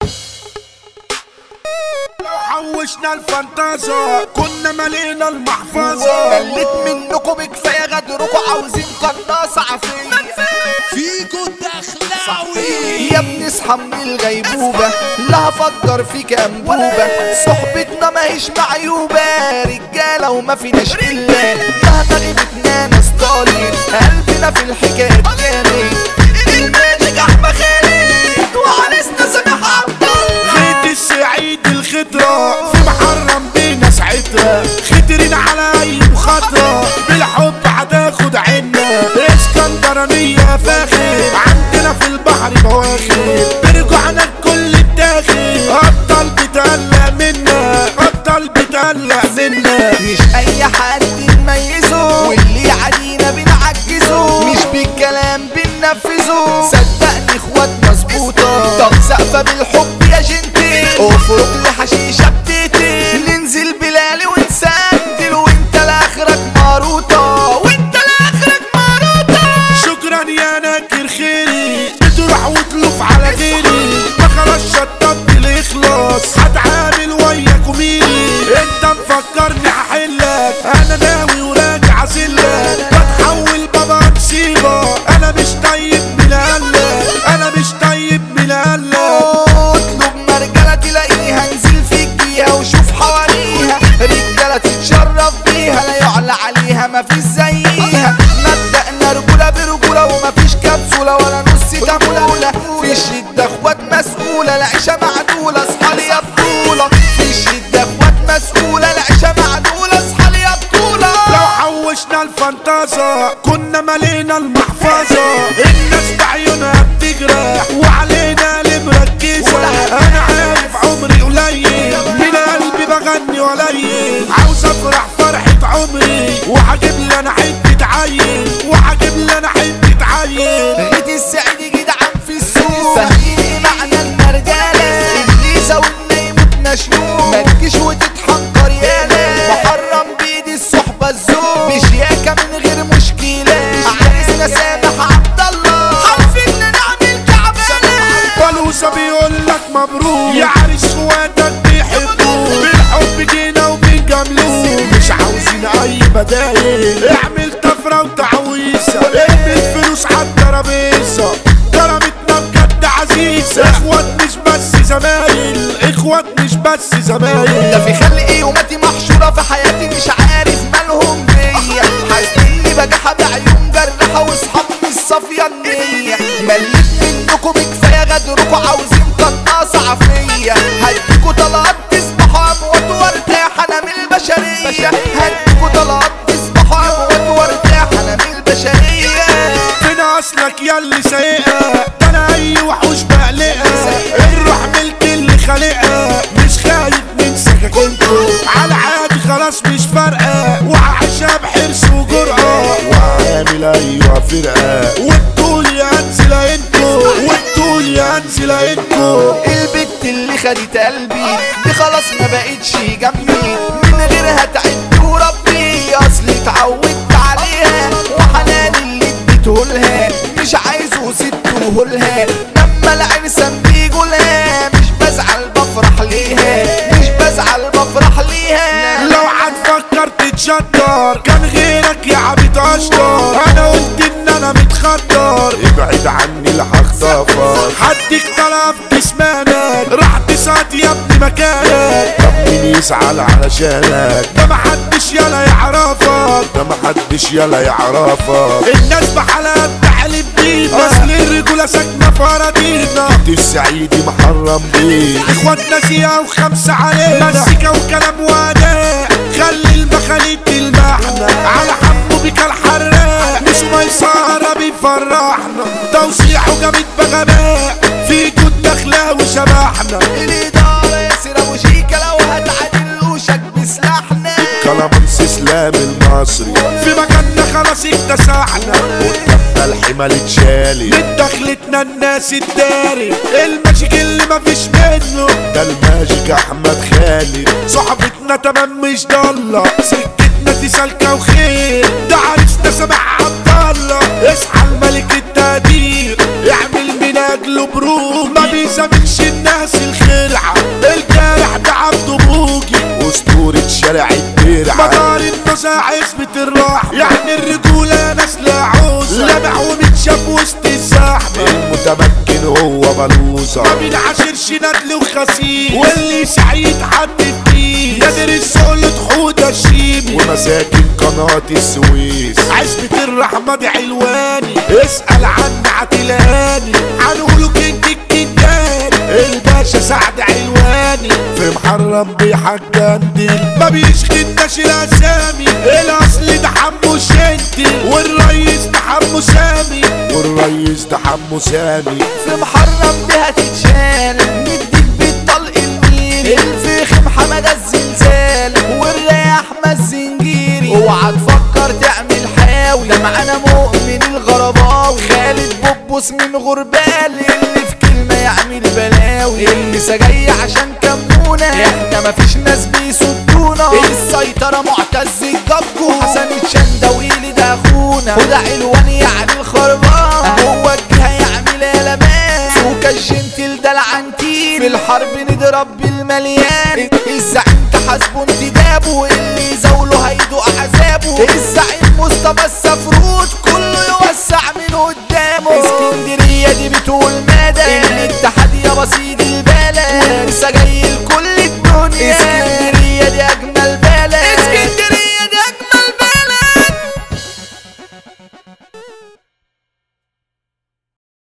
حوشنا الفانتازا كنا ملينا المحفظة مليت منكم بكفايه غدركم عاوزين قناصة عافية فيكو دخلاوي يا ابني اصحى من الغيبوبة لا هفكر فيك انبوبة صحبتنا ماهيش معيوبة رجالة وما فيناش إلا مهما غيبتنا ناس طالين قلبنا في الحكاية جامد الماجيك أحمد خالد وعرسنا سامح عبد الله خيط السعيد الخضرة في محرم بينا ساعتها خدرين على اي مخاطرة بالحب هتاخد عنا اسكندرانية فاخر عندنا في البحر بواخر برجعنا الكل الداخل ابطال بتقلق منا ابطال بتقلق منا مش اي حد نميزه واللي يعدينا بنعجزه مش بالكلام بننفذه صدقني اخوات مظبوطه طب سقفه بالحب يا جنتي افرق لحشيشه بتيتي ننزل بلالي ونسندل وانت لاخرك ماروطه وانت لاخرك ماروطه شكرا يا ناكر خيري بتروح وتلف على غيري ما خلاص شطبت الاخلاص هتعامل وياك وميري انت مفكرني هحلك انا ناوي وراجع اسلك بتحول بابا مصيبه انا مش طيب من قلك انا مش طيب من قلك اطلب مرجلة تلاقيها انزل فيك بيها وشوف حواليها رجالة تتشرف بيها لا يعلى عليها مفيش زيها مبدأنا رجولة برجولة ومفيش كبسولة ولا نص تمولة في الشدة اخوات مسؤولة العيشة معدولة اصحى لي يا بطولة في الشدة اخوات مسؤولة العيشة معدولة اصحى لي يا بطولة لو حوشنا الفانتازا كنا ملينا المحفظة الناس بعيونها بتجرح وعلينا اللي مركزة انا عارف عمري قليل من قلبي بغني قليل عاوز افرح فرحة عمري وهجيب لي انا حتة عيل وهجيب لي انا حتة عيل بيت السعيد جدعان في السوق فاهمين معنى المرجالة الليزة والنايم مشنوق ما تجيش وتتحنكر يالا محرم بيدي الصحبة الذوق مش ياكا من غير مشكلة عريسنا سامح عبد الله عارفين نعمل كعبانة بلوسة بيقول لك مبروك يا عريس اخواتك بيحبوك بالحب جينا وبنجاملوك مش عاوزين اي بدايل اعمل طفرة وتعويسة ارمي الفلوس على الترابيزة كرامتنا بجد عزيزة اخوات مش بس زمايل اخوات مش بس ده زمايل في خلقي وماتي محشورة في حياتي مش عارف مالهم بيا حاسدني بجحة بعيون جرحة واصحاب مش صافية النية مليت منكم بكفاية غدركم عاوزين قناصة عافية هديكوا طلقات تصبحوا اموات وارتاح انا من البشرية هديكوا طلقات تصبحوا اموات وارتاح انا من البشرية فين اصلك يا اللي سايقها ده انا اي وحوش بقلقها الروح ملك اللي خالقها مش خايف من سكاكينكو على عادي خلاص مش فارقه وعايشها بحرص وجرأة وعامل ايوه فرقه والطول يا انزل انتو والطول يا انزل انتو البت اللي خدت قلبي دي خلاص ما بقتش جنبي من غيرها تعبت وربي اصلي اتعودت عليها وحنان اللي اديتهولها مش عايزه سبتهولها لما العرسان بيجولها مش بزعل بفرح ليها مش بزعل بفرح ليها لو هتفكر تتشطر كان غيرك يا عبيط اشطر انا قلت ان انا متخطر ابعد عني لهخطفك حدك طلب جسمانك راح تسعد يا ابني مكانك طب مين يزعل علشانك ده محدش يلا يعرفك ده محدش يلا يعرفك الناس بحالات تحلف بينا اصل الرجولة ساكنة في اراضينا بيت السعيدي محرم بيه اخواتنا زيها وخمسة علينا مسكة وكلام واداء خلي المخاليد تلمحنا على حمو بك الحراق مش ميسرة بيفرحنا توسيع وجامد بغباء في جود داخله وشبحنا الإدارة ياسر أبو شيكة لو هتعادل وشك بسلاحنا كلامنس اسلام المصري في مكاننا خلاص اكتسحنا قدامنا الحمال اتشالي من دخلتنا الناس الداري الماجيك اللي مفيش منه ده الماجيك احمد خالد صحبتنا تمام مش ضالة سكتنا دي سالكة وخير ده عريسنا سامح عبد الله اصحى الملك التقدير اعمل من اجله بروح ما بيسامحش الناس الخير المتمكن هو بلوزة ما بينعاشرش ندل وخسيس واللي سعيد حد فيه قادر السؤال حودة الشيبي ومساكن قناة السويس عزبة الرحمة دي علواني اسأل عن عتلاني هنقوله كينج الكينجان الباشا سعد علواني في محرم بيحجندل ما بيشغلناش الاسامي الاصل ده حمو شنتل والريس ده حمو سامي والريس ده حمو سامي في محرم بها تتشال نديك بالطلق الميري الفخم حمد الزلزال والرياح الزنجيري اوعى تفكر تعمل حاوي ده معانا مؤمن الغرباوي خالد بوبوس من غربال اللي في كلمة يعمل بلاوي اللي جاي عشان كمونا احنا مفيش ناس بيصدونا السيطرة معتز الجبكو حسن الشندويلي ده اخونا وده علوان يعني الخربان هو الجهة يعمل قلبان فوق الجنتل ده العنتيل في الحرب نضرب بالمليان الزعيم تحاسبه انتدابه اللي يزاوله هيدوق عذابه الزعيم مصطفى السفروت كله يوسع من قدامه اسكندرية دي بتقول مدى الاتحاد يا بسيط البلد ولسه جاي